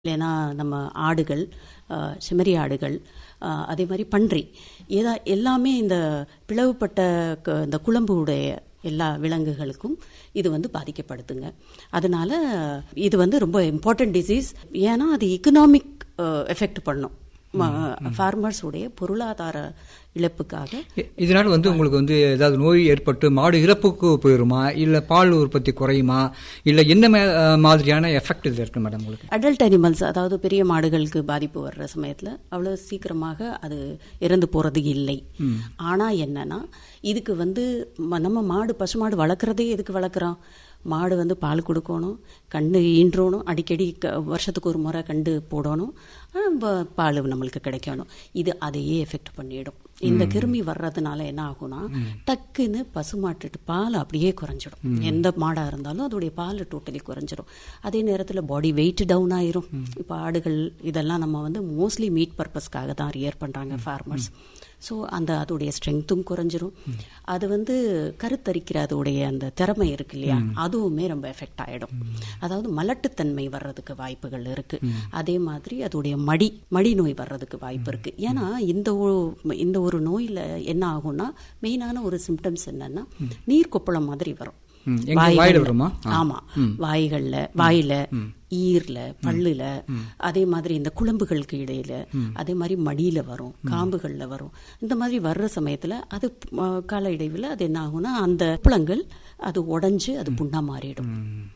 இல்லைன்னா நம்ம ஆடுகள் அஹ், செம்மறி ஆடுகள் அஹ், அதே மாதிரி பன்றி ஏதா எல்லாமே இந்த பிளவுபட்ட க- இந்த குழம்புடைய எல்லா விலங்குகளுக்கும் இது வந்து பாதிக்கப்படுதுங்க அதனால இது வந்து ரொம்ப இம்பார்ட்டன்ட் டிசீஸ் ஏன்னா அது எக்கனாமிக் எஃபெக்ட் பண்ணும் ஃபார்மர்ஸ் உடைய பொருளாதார இழப்புக்காக இ- இதனால வந்து உங்களுக்கு வந்து ஏதாவது நோய் ஏற்பட்டு மாடு இறப்புக்கு போயிருமா இல்ல பால் உற்பத்தி குறையுமா இல்ல என்ன மே- அஹ் மாதிரியான எஃபெக்ட் இது இருக்கு மேடம் உங்களுக்கு அடல்ட் அனிமல்ஸ் அதாவது பெரிய மாடுகளுக்கு பாதிப்பு வர்ற சமயத்தில் அவ்வளோ சீக்கிரமாக அது இறந்து போகிறது இல்லை ஆனால் என்னன்னா இதுக்கு வந்து ம- நம்ம மாடு பசுமாடு வளர்க்குறதே எதுக்கு வளர்க்குறோம் மாடு வந்து பால் கொடுக்கணும் கண்டு ஈன்றணும் அடிக்கடி க- வருஷத்துக்கு ஒரு முறை கண்டு போடணும் ஆஹ் ப- பால் நம்மளுக்கு கிடைக்கணும் இது அதையே எஃபெக்ட் பண்ணிடும் இந்த கிருமி வர்றதுனால என்ன ஆகும்னா டக்குன்னு பசுமாட்டுட்டு பால் அப்படியே குறைஞ்சிடும் எந்த மாடா இருந்தாலும் அதோடைய பால் டோட்டலி குறைஞ்சிடும் அதே நேரத்தில் பாடி வெயிட் டவுன் ஆயிரும் இப்போ ஆடுகள் இதெல்லாம் நம்ம வந்து மோஸ்ட்லி மீட் பர்பஸ்க்காக தான் ரியர் பண்றாங்க ஃபார்மர்ஸ் ஸோ அந்த அதோடைய ஸ்ட்ரென்த்தும் குறைஞ்சிரும் அது வந்து கருத்தரிக்கிற அதோடைய அந்த திறமை இருக்கு இல்லையா அதுவுமே ரொம்ப எஃபெக்ட் ஆயிடும் அதாவது மலட்டுத்தன்மை வர்றதுக்கு வாய்ப்புகள் இருக்கு அதே மாதிரி அதோடைய மடி மடி நோய் வர்றதுக்கு வாய்ப்பு இருக்கு ஏன்னா இந்த ஒரு இந்த ஒரு நோயில என்ன ஆகும்னா மெயினான ஒரு சிம்டம்ஸ் என்னன்னா நீர் கொப்பளம் மாதிரி வரும் ம், எங்க வாய்கள்ல. வாயில வருமா? ஆ. ஆமா வாய்கள்ல வாயில ஈர்ல பல்லுல அதே மாதிரி இந்த குழம்புகளுக்கு இடையில அதே மாதிரி மடியில வரும் காம்புகள்ல வரும் இந்த மாதிரி வர்ற சமயத்துல அது அ, கால இடைவில் அது என்ன ஆகும்னா அந்த புலங்கள் அது உடைஞ்சு அது புண்ணா மாறிடும்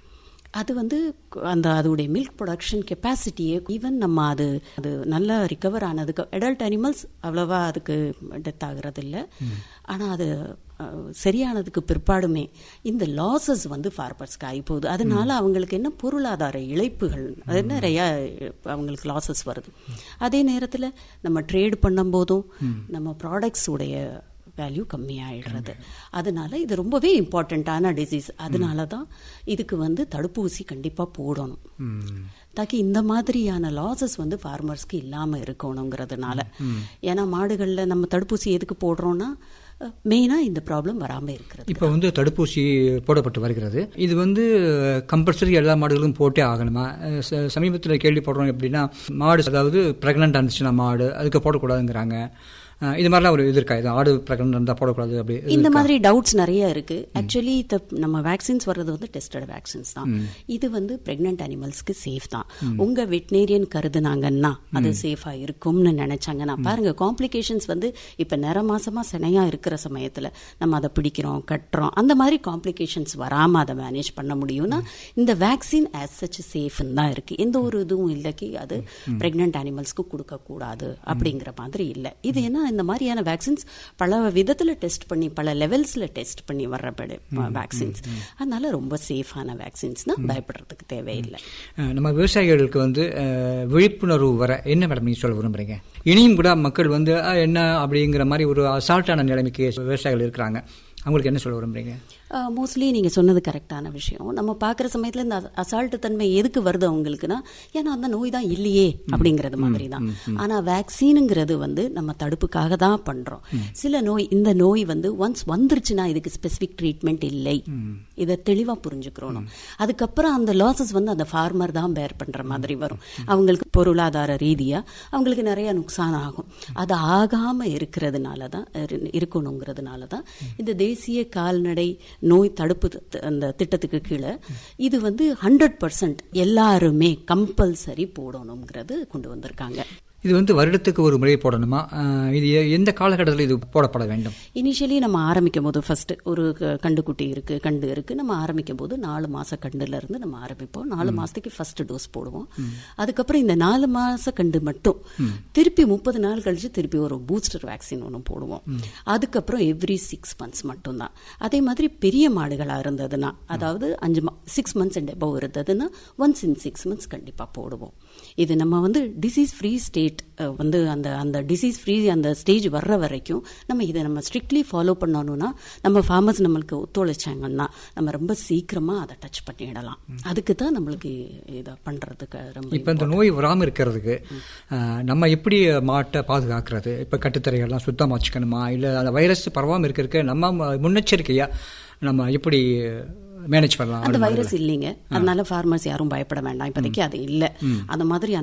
அது வந்து அந்த அதோடைய மில்க் ப்ரொடக்ஷன் கெப்பாசிட்டியே ஈவன் நம்ம அது அது நல்லா ரிகவர் ஆனதுக்கு அடல்ட் அனிமல்ஸ் அவ்வளவா அதுக்கு டெத் ஆகுறது இல்லை ஆனால் அது அஹ், சரியானதுக்கு பிற்பாடுமே இந்த லாசஸ் வந்து ஃபார்மர்ஸ்க்கு ஆகி போகுது அதனால அவங்களுக்கு என்ன பொருளாதார இழப்புகள் அது நிறைய அவங்களுக்கு லாசஸ் வருது அதே நேரத்தில் நம்ம ட்ரேட் பண்ணும்போதும் நம்ம ப்ராடக்ட்ஸ் உடைய வேல்யூ கம்மியாயிடுறது அதனால இது ரொம்பவே இம்பார்ட்டண்ட்டான டிசீஸ் அதனால தான் இதுக்கு வந்து தடுப்பூசி கண்டிப்பாக போடணும் தாக்கி இந்த மாதிரியான லாசஸ் வந்து ஃபார்மர்ஸ்க்கு இல்லாமல் இருக்கணுங்கிறதுனால ஏன்னா மாடுகளில் நம்ம தடுப்பூசி எதுக்கு போடுறோம்னா மெயினாக இந்த ப்ராப்ளம் வராமல் இருக்கிறது இப்போ வந்து தடுப்பூசி போடப்பட்டு வருகிறது இது வந்து கம்பல்சரி எல்லா மாடுகளும் போட்டே ஆகணுமா அஹ் ச- சமீபத்தில் கேள்விப்படுறோம் எப்படின்னா மாடு அதாவது பிரெக்னென்ட் இருந்துச்சுன்னா மாடு அதுக்கு போடக்கூடாதுங்கிறாங்க அஹ் இது மாதிரிலாம் ஒரு இது இருக்கா இது ஆடு பிரெக்னென்ட் இருந்தால் போடக்கூடாது அப்படி இது இந்த இருக்கா? மாதிரி டவுட்ஸ் நிறைய இருக்கு ஆக்சுவலி நம்ம வேக்சின்ஸ் வர்றது வந்து டெஸ்டட் வேக்சின்ஸ் தான் இது வந்து பிரெக்னென்ட் அனிமல்ஸ்க்கு சேஃப் தான் உங்க வெட்டினேரியன் கருதுனாங்கன்னா அது சேஃபா இருக்கும்னு நினைச்சாங்கன்னா பாருங்க காம்ப்ளிகேஷன்ஸ் வந்து இப்ப நிற மாசமா சினையா இருக்கிற சமயத்துல நம்ம அதை பிடிக்கிறோம் கட்டுறோம் அந்த மாதிரி காம்ப்ளிகேஷன்ஸ் வராம அதை மேனேஜ் பண்ண முடியும்னா இந்த வேக்சின் ஆஸ் சச் சேஃப்னு தான் இருக்கு எந்த ஒரு இதுவும் இல்லைக்கு அது பிரெக்னென்ட் அனிமல்ஸ்க்கு கொடுக்க கூடாது அப்படிங்கிற மாதிரி இல்லை இது என்ன இந்த மாதிரியான வேக்சின்ஸ் பல விதத்துல டெஸ்ட் பண்ணி பல லெவல்ஸ்ல டெஸ்ட் பண்ணி வர்ற வேக்சின்ஸ் அதனால ரொம்ப சேஃபான வேக்சின்ஸ் தான் பயப்படுறதுக்கு தேவையில்லை அஹ் நம்ம விவசாயிகளுக்கு வந்து அஹ், விழிப்புணர்வு வர என்ன மேடம் நீங்க சொல்ல விரும்புறீங்க இனியும் கூட மக்கள் வந்து அஹ், என்ன அப்படிங்கிற மாதிரி ஒரு அசால்ட்டான நிலைமைக்கு விவசாயிகள் இருக்கிறாங்க அவங்களுக்கு என்ன சொல்ல விரும்புறீங்க மோஸ்ட்லி நீங்க சொன்னது கரெக்டான விஷயம் நம்ம பார்க்குற சமயத்துல இந்த அசால்ட்டு தன்மை எதுக்கு வருது அவங்களுக்குன்னா ஏன்னா அந்த நோய் தான் இல்லையே அப்படிங்கிறது மாதிரி தான் ஆனா வேக்சினுங்கிறது வந்து நம்ம தடுப்புக்காக தான் பண்றோம் சில நோய் இந்த நோய் வந்து ஒன்ஸ் வந்துருச்சுன்னா இதுக்கு ஸ்பெசிபிக் ட்ரீட்மெண்ட் இல்லை இதை தெளிவா புரிஞ்சுக்கிறோம் அதுக்கப்புறம் அந்த லாசஸ் வந்து அந்த ஃபார்மர் தான் பேர் பண்ற மாதிரி வரும் அவங்களுக்கு பொருளாதார ரீதியா அவங்களுக்கு நிறைய நுக்சான் ஆகும் அது ஆகாம இருக்கிறதுனால தான் இரு- இருக்கணுங்கிறதுனால தான் இந்த தேசிய கால்நடை நோய் தடுப்பு தி- அந்த திட்டத்துக்கு கீழே இது வந்து ஹண்ட்ரட் பர்சன்ட் எல்லாருமே கம்பல்சரி போடணுங்கிறது கொண்டு வந்திருக்காங்க இது வந்து வருடத்துக்கு ஒரு முறை போடணுமா அஹ், இது எ- எந்த காலகட்டத்தில் இது போடப்பட வேண்டும் இனிஷியலி நம்ம ஆரம்பிக்கும் போது ஃபர்ஸ்ட் ஒரு க- கண்டுக்குட்டி இருக்கு கண்டு இருக்கு நம்ம ஆரம்பிக்கும் போது நாலு மாச கண்டுல இருந்து நம்ம ஆரம்பிப்போம் நாலு மாசத்துக்கு ஃபர்ஸ்ட் டோஸ் போடுவோம் அதுக்கப்புறம் இந்த நாலு மாச கண்டு மட்டும் திருப்பி முப்பது நாள் கழிச்சு திருப்பி ஒரு பூஸ்டர் வேக்சின் ஒன்று போடுவோம் அதுக்கப்புறம் எவ்ரி சிக்ஸ் மந்த்ஸ் மட்டும்தான் அதே மாதிரி பெரிய மாடுகளா இருந்ததுன்னா அதாவது அஞ்சு சிக்ஸ் மந்த்ஸ் அண்ட் எபவ் இருந்ததுன்னா ஒன்ஸ் இன் சிக்ஸ் மந்த்ஸ் கண்டிப்பா போடுவோம் இது நம்ம வந்து டிசீஸ் ஃப்ரீ ஸ்டேட் வந்து அந்த அந்த டிசீஸ் ஃப்ரீ அந்த ஸ்டேஜ் வர்ற வரைக்கும் நம்ம இதை நம்ம ஸ்ட்ரிக்ட்லி ஃபாலோ பண்ணணும்னா நம்ம ஃபார்மர்ஸ் நம்மளுக்கு ஒத்துழைச்சாங்கன்னா நம்ம ரொம்ப சீக்கிரமா அதை டச் பண்ணிடலாம் அதுக்கு தான் நம்மளுக்கு இதை பண்றதுக்கு ரொம்ப இப்போ இந்த நோய் வராமல் இருக்கிறதுக்கு அஹ், நம்ம எப்படி மாட்டை பாதுகாக்கிறது இப்போ கட்டுத்தரைகள்லாம் சுத்தமாக வச்சுக்கணுமா இல்லை அந்த வைரஸ் பரவாமல் இருக்கிறதுக்கு நம்ம ம- முன்னெச்சரிக்கையா நம்ம எப்படி மேனேஜ் பண்ணலாம் அந்த வைரஸ் இல்லைங்க அதனால ஃபார்மர்ஸ் யாரும் பயப்பட வேண்டாம் இப்போதைக்கு அது இல்லை அந்த மாதிரி